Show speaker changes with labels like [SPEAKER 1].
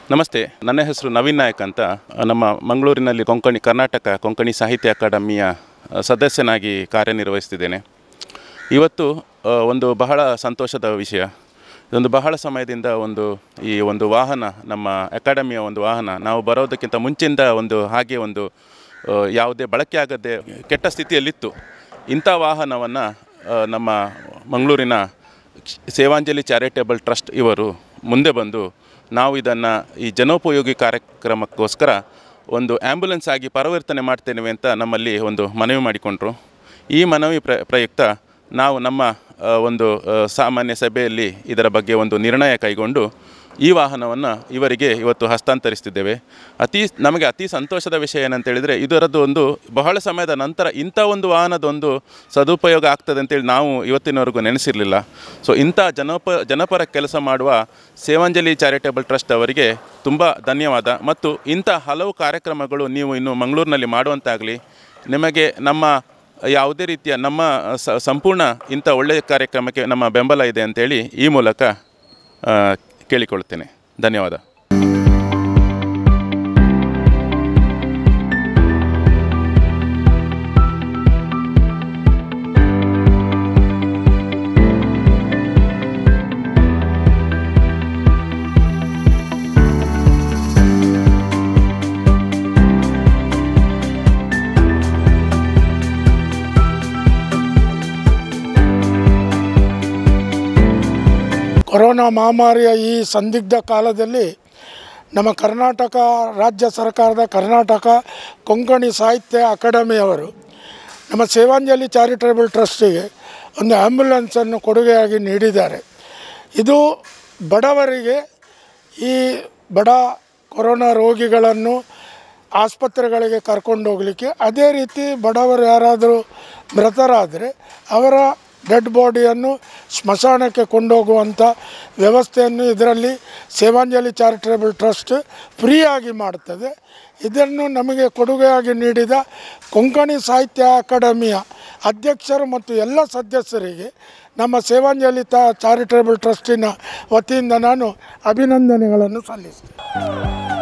[SPEAKER 1] ನಮಸ್ತೆ ನನ್ನ ಹೆಸರು ನವೀನ್ ನಾಯಕ್ ಅಂತ ನಮ್ಮ ಮಂಗಳೂರಿನಲ್ಲಿ ಕೊಂಕಣಿ ಕರ್ನಾಟಕ ಕೊಂಕಣಿ ಸಾಹಿತ್ಯ ಅಕಾಡೆಮಿಯ ಅ, ಸದಸ್ಯನಾಗಿ ಕಾರ್ಯನಿರ್ವಹಿಸ್ತಿದ್ದೇನೆ ಇವತ್ತು ಅ, ಒಂದು ಬಹಳ ಸಂತೋಷದ ವಿಷಯ ಇದೊಂದು ಬಹಳ ಸಮಯದಿಂದ ಒಂದು ಈ ಒಂದು ವಾಹನ ನಮ್ಮ ಅಕಾಡೆಮಿಯ ಒಂದು ವಾಹನ ನಾವು ಬರೋದಕ್ಕಿಂತ ಮುಂಚಿಂದ ಒಂದು ಹಾಗೆ ಒಂದು ಅ, ಯಾವುದೇ ಬಳಕೆ ಆಗದೆ ಕೆಟ್ಟ ಸ್ಥಿತಿಯಲ್ಲಿತ್ತು ಇಂಥ ವಾಹನವನ್ನು ನಮ್ಮ ಮಂಗಳೂರಿನ ಸೇವಾಂಜಲಿ ಚಾರಿಟೇಬಲ್ ಟ್ರಸ್ಟ್ ಇವರು ಮುಂದೆ ಬಂದು ನಾವು ಇದನ್ನು ಈ ಜನೋಪಯೋಗಿ ಕಾರ್ಯಕ್ರಮಕ್ಕೋಸ್ಕರ ಒಂದು ಆ್ಯಂಬುಲೆನ್ಸ್ ಆಗಿ ಪರಿವರ್ತನೆ ಮಾಡ್ತೇವೆ ಅಂತ ನಮ್ಮಲ್ಲಿ ಒಂದು ಮನವಿ ಮಾಡಿಕೊಂಡ್ರು ಈ ಮನವಿ ಪ್ರ ಪ್ರಯುಕ್ತ ನಾವು ನಮ್ಮ ಆ, ಒಂದು ಆ, ಸಾಮಾನ್ಯ ಸಭೆಯಲ್ಲಿ ಇದರ ಬಗ್ಗೆ ಒಂದು ನಿರ್ಣಯ ಕೈಗೊಂಡು ಈ ವಾಹನವನ್ನು ಇವರಿಗೆ ಇವತ್ತು ಹಸ್ತಾಂತರಿಸ್ತಿದ್ದೇವೆ ಅತಿ ನಮಗೆ ಅತಿ ಸಂತೋಷದ ವಿಷಯ ಏನಂತ ಹೇಳಿದರೆ ಇದರದ್ದು ಒಂದು ಬಹಳ ಸಮಯದ ನಂತರ ಇಂಥ ಒಂದು ವಾಹನದ ಒಂದು ಸದುಪಯೋಗ ಆಗ್ತದೆ ಅಂತೇಳಿ ನಾವು ಇವತ್ತಿನವರೆಗೂ ನೆನೆಸಿರಲಿಲ್ಲ ಸೊ ಇಂಥ ಜನಪ ಜನಪರ ಕೆಲಸ ಮಾಡುವ ಸೇವಾಂಜಲಿ ಚಾರಿಟೇಬಲ್ ಟ್ರಸ್ಟ್ ಅವರಿಗೆ ತುಂಬ ಧನ್ಯವಾದ ಮತ್ತು ಇಂಥ ಹಲವು ಕಾರ್ಯಕ್ರಮಗಳು ನೀವು ಇನ್ನು ಮಂಗಳೂರಿನಲ್ಲಿ ಮಾಡುವಂತಾಗಲಿ ನಿಮಗೆ ನಮ್ಮ ಯಾವುದೇ ರೀತಿಯ ನಮ್ಮ ಸ ಸಂಪೂರ್ಣ ಇಂಥ ಒಳ್ಳೆಯ ಕಾರ್ಯಕ್ರಮಕ್ಕೆ ನಮ್ಮ ಬೆಂಬಲ ಇದೆ ಅಂತೇಳಿ ಈ ಮೂಲಕ ಆ, ಕೇಳಿಕೊಳ್ಳುತ್ತೇನೆ ಧನ್ಯವಾದ
[SPEAKER 2] ಕೊರೋನಾ ಮಹಾಮಾರಿಯ ಈ ಸಂದಿಗ್ಧ ಕಾಲದಲ್ಲಿ ನಮ್ಮ ಕರ್ನಾಟಕ ರಾಜ್ಯ ಸರ್ಕಾರದ ಕರ್ನಾಟಕ ಕೊಂಕಣಿ ಸಾಹಿತ್ಯ ಅಕಾಡೆಮಿಯವರು ನಮ್ಮ ಸೇವಾಂಜಲಿ ಚಾರಿಟೇಬಲ್ ಟ್ರಸ್ಟಿಗೆ ಒಂದು ಆ್ಯಂಬುಲೆನ್ಸನ್ನು ಕೊಡುಗೆಯಾಗಿ ನೀಡಿದ್ದಾರೆ ಇದು ಬಡವರಿಗೆ ಈ ಬಡ ಕೊರೋನಾ ರೋಗಿಗಳನ್ನು ಆಸ್ಪತ್ರೆಗಳಿಗೆ ಕರ್ಕೊಂಡು ಹೋಗಲಿಕ್ಕೆ ಅದೇ ರೀತಿ ಬಡವರು ಯಾರಾದರೂ ಮೃತರಾದರೆ ಅವರ ಡೆಡ್ ಬಾಡಿಯನ್ನು ಸ್ಮಶಾನಕ್ಕೆ ಕೊಂಡೋಗುವಂಥ ವ್ಯವಸ್ಥೆಯನ್ನು ಇದರಲ್ಲಿ ಸೇವಾಂಜಲಿ ಚಾರಿಟೇಬಲ್ ಟ್ರಸ್ಟ್ ಫ್ರೀಯಾಗಿ ಮಾಡುತ್ತದೆ ಇದನ್ನು ನಮಗೆ ಕೊಡುಗೆಯಾಗಿ ನೀಡಿದ ಕೊಂಕಣಿ ಸಾಹಿತ್ಯ ಅಕಾಡೆಮಿಯ ಅಧ್ಯಕ್ಷರು ಮತ್ತು ಎಲ್ಲ ಸದಸ್ಯರಿಗೆ ನಮ್ಮ ಸೇವಾಂಜಲಿ ತ ಚಾರಿಟೇಬಲ್ ಟ್ರಸ್ಟಿನ ವತಿಯಿಂದ ನಾನು ಅಭಿನಂದನೆಗಳನ್ನು ಸಲ್ಲಿಸ್ತೇನೆ